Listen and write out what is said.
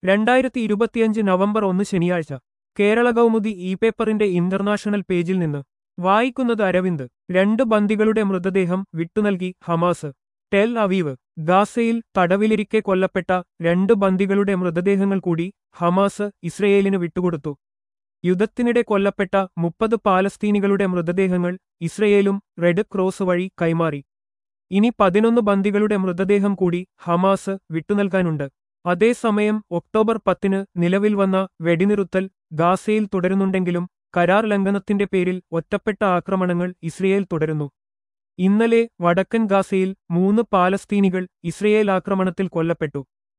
രണ്ടായിരത്തി ഇരുപത്തിയഞ്ച് നവംബർ ഒന്ന് ശനിയാഴ്ച കേരള കൗമുദി ഇ പേപ്പറിന്റെ ഇന്റർനാഷണൽ പേജിൽ നിന്ന് വായിക്കുന്നത് അരവിന്ദ് രണ്ട് ബന്ദികളുടെ മൃതദേഹം വിട്ടുനൽകി ഹമാസ് ടെൽ അവീവ് ഗാസയിൽ തടവിലിരിക്കെ കൊല്ലപ്പെട്ട രണ്ട് ബന്ദികളുടെ മൃതദേഹങ്ങൾ കൂടി ഹമാസ് ഇസ്രയേലിന് വിട്ടുകൊടുത്തു യുദ്ധത്തിനിടെ കൊല്ലപ്പെട്ട മുപ്പത് പാലസ്തീനികളുടെ മൃതദേഹങ്ങൾ ഇസ്രയേലും റെഡ് ക്രോസ് വഴി കൈമാറി ഇനി പതിനൊന്ന് ബന്ദികളുടെ മൃതദേഹം കൂടി ഹമാസ് വിട്ടുനൽകാനുണ്ട് അതേസമയം ഒക്ടോബർ പത്തിന് നിലവിൽ വന്ന വെടിനിറുത്തൽ ഗാസയിൽ തുടരുന്നുണ്ടെങ്കിലും കരാർ ലംഘനത്തിന്റെ പേരിൽ ഒറ്റപ്പെട്ട ആക്രമണങ്ങൾ ഇസ്രയേൽ തുടരുന്നു ഇന്നലെ വടക്കൻ ഗാസയിൽ മൂന്ന് പാലസ്തീനികൾ ഇസ്രയേൽ ആക്രമണത്തിൽ കൊല്ലപ്പെട്ടു